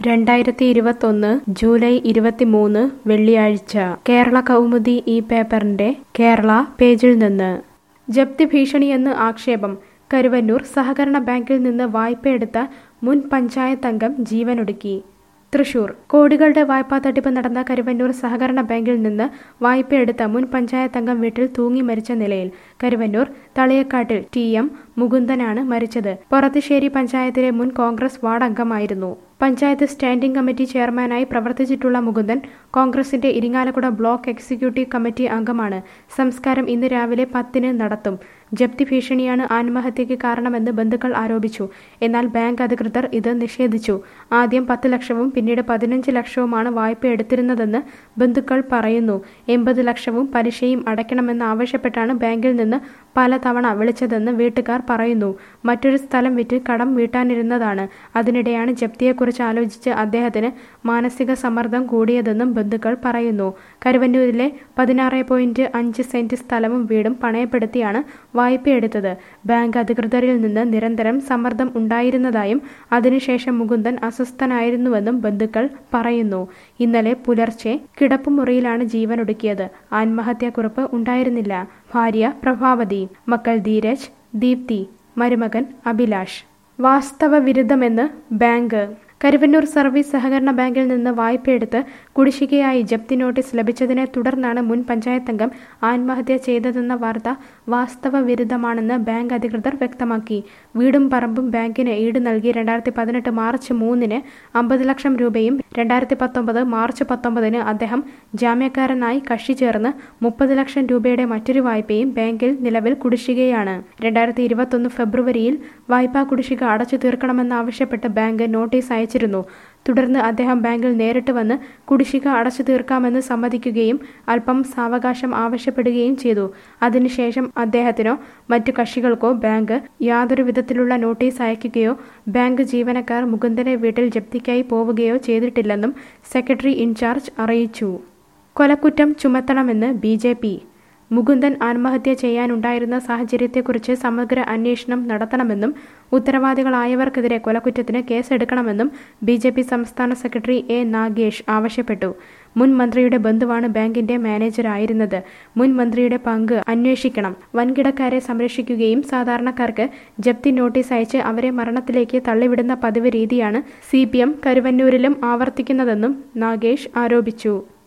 രണ്ടായിരത്തി ഇരുപത്തൊന്ന് ജൂലൈ ഇരുപത്തിമൂന്ന് വെള്ളിയാഴ്ച കേരള കൗമുദി ഈ പേപ്പറിന്റെ കേരള പേജിൽ നിന്ന് ജപ്തി ഭീഷണിയെന്ന് ആക്ഷേപം കരുവന്നൂർ സഹകരണ ബാങ്കിൽ നിന്ന് വായ്പയെടുത്ത മുൻ പഞ്ചായത്ത് അംഗം ജീവനൊടുക്കി തൃശൂർ കോടികളുടെ വായ്പാ തട്ടിപ്പ് നടന്ന കരുവന്നൂർ സഹകരണ ബാങ്കിൽ നിന്ന് വായ്പയെടുത്ത മുൻ പഞ്ചായത്ത് അംഗം വീട്ടിൽ തൂങ്ങി മരിച്ച നിലയിൽ കരുവന്നൂർ തളിയക്കാട്ടിൽ ടി എം മുകുന്ദനാണ് മരിച്ചത് പൊറത്തുശ്ശേരി പഞ്ചായത്തിലെ മുൻ കോൺഗ്രസ് വാർഡ് അംഗമായിരുന്നു പഞ്ചായത്ത് സ്റ്റാൻഡിംഗ് കമ്മിറ്റി ചെയർമാനായി പ്രവർത്തിച്ചിട്ടുള്ള മുകുന്ദൻ കോൺഗ്രസിന്റെ ഇരിങ്ങാലക്കുട ബ്ലോക്ക് എക്സിക്യൂട്ടീവ് കമ്മിറ്റി അംഗമാണ് സംസ്കാരം ഇന്ന് രാവിലെ പത്തിന് നടത്തും ജപ്തി ഭീഷണിയാണ് ആത്മഹത്യയ്ക്ക് കാരണമെന്ന് ബന്ധുക്കൾ ആരോപിച്ചു എന്നാൽ ബാങ്ക് അധികൃതർ ഇത് നിഷേധിച്ചു ആദ്യം പത്ത് ലക്ഷവും പിന്നീട് പതിനഞ്ച് ലക്ഷവുമാണ് വായ്പ എടുത്തിരുന്നതെന്ന് ബന്ധുക്കൾ പറയുന്നു എൺപത് ലക്ഷവും പലിശയും അടയ്ക്കണമെന്ന് ആവശ്യപ്പെട്ടാണ് ബാങ്കിൽ നിന്ന് പലതവണ വിളിച്ചതെന്ന് വീട്ടുകാർ പറയുന്നു മറ്റൊരു സ്ഥലം വിറ്റ് കടം വീട്ടാനിരുന്നതാണ് അതിനിടെയാണ് ജപ്തിയെക്കുറിച്ച് ആലോചിച്ച് അദ്ദേഹത്തിന് മാനസിക സമ്മർദ്ദം കൂടിയതെന്നും ബന്ധുക്കൾ പറയുന്നു കരുവന്നൂരിലെ പതിനാറ് പോയിന്റ് അഞ്ച് സെന്റ് സ്ഥലവും വീടും പണയപ്പെടുത്തിയാണ് വായ്പയെടുത്തത് ബാങ്ക് അധികൃതരിൽ നിന്ന് നിരന്തരം സമ്മർദ്ദം ഉണ്ടായിരുന്നതായും അതിനുശേഷം മുകുന്ദൻ അസ്വസ്ഥനായിരുന്നുവെന്നും ബന്ധുക്കൾ പറയുന്നു ഇന്നലെ പുലർച്ചെ കിടപ്പുമുറിയിലാണ് ജീവനൊടുക്കിയത് ആത്മഹത്യാക്കുറിപ്പ് ഉണ്ടായിരുന്നില്ല ഭാര്യ പ്രഭാവതി മക്കൾ ധീരജ് ദീപ്തി മരുമകൻ അഭിലാഷ് വാസ്തവ വിരുദ്ധമെന്ന് ബാങ്ക് കരുവന്നൂർ സർവീസ് സഹകരണ ബാങ്കിൽ നിന്ന് വായ്പയെടുത്ത് കുടിശ്ശികയായി ജപ്തി നോട്ടീസ് ലഭിച്ചതിനെ തുടർന്നാണ് മുൻ പഞ്ചായത്ത് അംഗം ആത്മഹത്യ ചെയ്തതെന്ന വാർത്ത വാസ്തവ വിരുദ്ധമാണെന്ന് ബാങ്ക് അധികൃതർ വ്യക്തമാക്കി വീടും പറമ്പും ബാങ്കിന് ഈട് നൽകി രണ്ടായിരത്തി പതിനെട്ട് മാർച്ച് മൂന്നിന് അമ്പത് ലക്ഷം രൂപയും രണ്ടായിരത്തി പത്തൊമ്പത് മാർച്ച് പത്തൊമ്പതിന് അദ്ദേഹം ജാമ്യക്കാരനായി കക്ഷി ചേർന്ന് മുപ്പത് ലക്ഷം രൂപയുടെ മറ്റൊരു വായ്പയും ബാങ്കിൽ നിലവിൽ കുടിശ്ശികയാണ് രണ്ടായിരത്തി ഇരുപത്തൊന്ന് ഫെബ്രുവരിയിൽ വായ്പാ കുടിശ്ശിക അടച്ചു തീർക്കണമെന്നാവശ്യപ്പെട്ട് ബാങ്ക് നോട്ടീസ് അയച്ചിരുന്നു തുടർന്ന് അദ്ദേഹം ബാങ്കിൽ നേരിട്ട് വന്ന് കുടിശ്ശിക അടച്ചു തീർക്കാമെന്ന് സമ്മതിക്കുകയും അല്പം സാവകാശം ആവശ്യപ്പെടുകയും ചെയ്തു അതിനുശേഷം അദ്ദേഹത്തിനോ മറ്റു കക്ഷികൾക്കോ ബാങ്ക് യാതൊരു വിധത്തിലുള്ള നോട്ടീസ് അയക്കുകയോ ബാങ്ക് ജീവനക്കാർ മുകുന്ദന്റെ വീട്ടിൽ ജപ്തിക്കായി പോവുകയോ ചെയ്തിട്ടില്ലെന്നും സെക്രട്ടറി ഇൻചാർജ് അറിയിച്ചു കൊലക്കുറ്റം ചുമത്തണമെന്ന് ബി ജെ പി മുകുന്ദൻ ആത്മഹത്യ ചെയ്യാനുണ്ടായിരുന്ന സാഹചര്യത്തെക്കുറിച്ച് സമഗ്ര അന്വേഷണം നടത്തണമെന്നും ഉത്തരവാദികളായവർക്കെതിരെ കൊലക്കുറ്റത്തിന് കേസെടുക്കണമെന്നും ബി ജെ പി സംസ്ഥാന സെക്രട്ടറി എ നാഗേഷ് ആവശ്യപ്പെട്ടു മുൻ മന്ത്രിയുടെ ബന്ധുവാണ് ബാങ്കിന്റെ മാനേജറായിരുന്നത് മുൻ മന്ത്രിയുടെ പങ്ക് അന്വേഷിക്കണം വൻകിടക്കാരെ സംരക്ഷിക്കുകയും സാധാരണക്കാർക്ക് ജപ്തി നോട്ടീസ് അയച്ച് അവരെ മരണത്തിലേക്ക് തള്ളിവിടുന്ന പതിവ് രീതിയാണ് സി കരുവന്നൂരിലും ആവർത്തിക്കുന്നതെന്നും നാഗേഷ് ആരോപിച്ചു